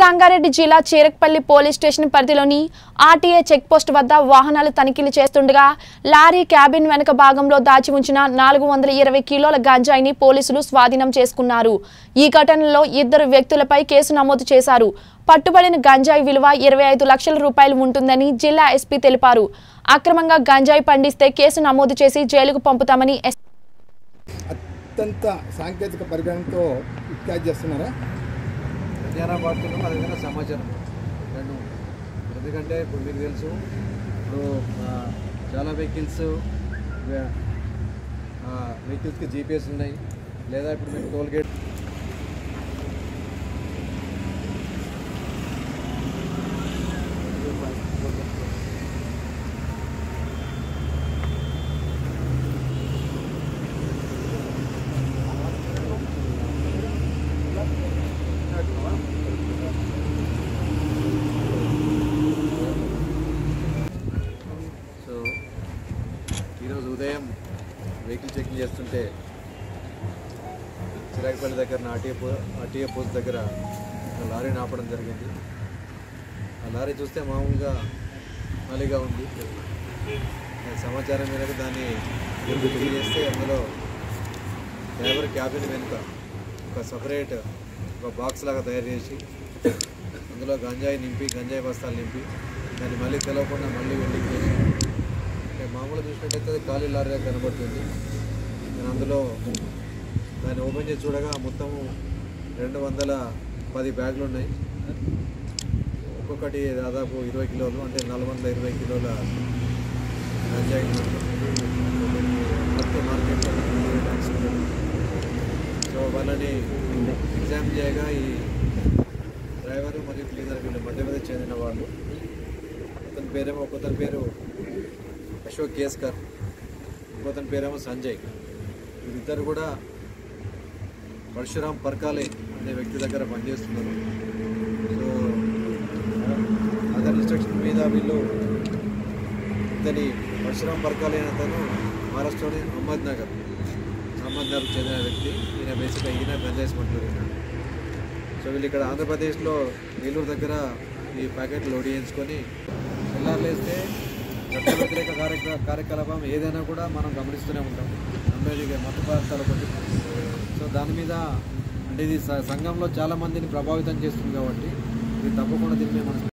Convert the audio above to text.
రంగారెడ్డి జిల్లా Chirakpalli police station పరిధిలోని RTA checkpost వద్ద వాహనాలు తనిఖీలు చేస్తుండగా లారీ క్యాబిన్ వెనుక భాగంలో దాచి ఉంచిన నాలుగు వందల ఇరవై కిలోల గంజాయిని పోలీసులు స్వాధీనం చేసుకున్నారు ఈ ఘటనలో ఇద్దరు వ్యక్తులపై కేసు నమోదు చేశారు పట్టుబడిన గంజాయి విలువ ఇరవై ఐదు లక్షల రూపాయలు ఉంటుందని జిల్లా ఎస్పీ తెలిపారు అక్రమంగా గంజాయి పండిస్తే కేసు నమోదు చేసి జైలుకు పంపుతామని ఎస్ అత్యంత సాంకేతిక పరిజ్ఞానంతో ఇత్యాది చేస్తున్నారా అధ్యయన వార్తలు అదేవిధంగా సమాచారం రెండు ఎందుకంటే ఇప్పుడు మీకు తెలుసు ఇప్పుడు ఆ, చాలా వెహికల్స్ వెహికల్స్కి జీపీఎస్ ఉన్నాయి లేదా ఇప్పుడు మీకు టోల్ గేట్ సో ఈరోజు ఉదయం వెహికల్ చెకింగ్ చేస్తుంటే చిరాకుపల్లి దగ్గర ఆర్టీఏ పో ఆర్టీఏ పోస్ట్ దగ్గర ఒక లారీని ఆపడం జరిగింది ఆ లారీ చూస్తే మామూలుగా ఖాళీగా ఉంది ఆ సమాచారం మేరకు దాన్ని చెక్ చేస్తే అందులో డ్రైవర్ క్యాబిన్ వెనుక ఒక సపరేట్ ఒక బాక్స్ లాగా తయారు చేసి అందులో గంజాయి నింపి గంజాయి బస్తాలు నింపి దాన్ని మళ్ళీ తెలవకుండా మళ్ళీ వెళ్ళి చేసి అంటే మామూలుగా చూసినట్టయితే అది ఖాళీ లారీగా కనబడుతుంది నేను అందులో దాన్ని ఓపెన్ చేసి చూడగా మొత్తము రెండు వందల పది బ్యాగులు ఉన్నాయి ఒక్కొక్కటి దాదాపు ఇరవై కిలోలు అంటే నాలుగు వందల ఇరవై కిలోల గంజాయి మొత్తం మార్కెట్లో ట్యాక్స్ ఉంటుంది సో వాళ్ళని ఎగ్జామ్ చేయగా ఈ డ్రైవర్ మరియు క్లీనర్ వీళ్ళు మధ్యప్రదేశ్ చెందిన వాళ్ళు అతని పేరేమో ఒకతని పేరు అశోక్ కేస్కర్ ఇంకొతని పేరేమో సంజయ్ వీరిద్దరు కూడా పరశురామ్ పర్కాలే అనే వ్యక్తి దగ్గర పనిచేస్తున్నారు సో అదర్ ఇన్స్ట్రక్షన్ మీద వీళ్ళు ఇతని పరశురామ్ పర్కాలే అనే అతను మహారాష్ట్రలోని అహ్మద్ నగర్ అహ్మద్ నగర్ చెందిన వ్యక్తి ఈయన బేసిక్గా ఈయన గంజాయి స్మగ్లర్ ఈయన సో వీళ్ళు ఇక్కడ ఆంధ్రప్రదేశ్లో ఏలూరు దగ్గర ఈ ప్యాకెట్ లోడ్ చేయించుకొని తెల్లారులేస్తే చట్ట వ్యతిరేక కార్యక్ర కార్యకలాపం ఏదైనా కూడా మనం గమనిస్తూనే ఉంటాం అమ్మేది మత్తు పదార్థాలు ఒకటి సో దాని మీద అంటే ఇది స- సంఘంలో చాలా మందిని ప్రభావితం చేస్తుంది కాబట్టి ఇది తప్పకుండా దీన్ని మనం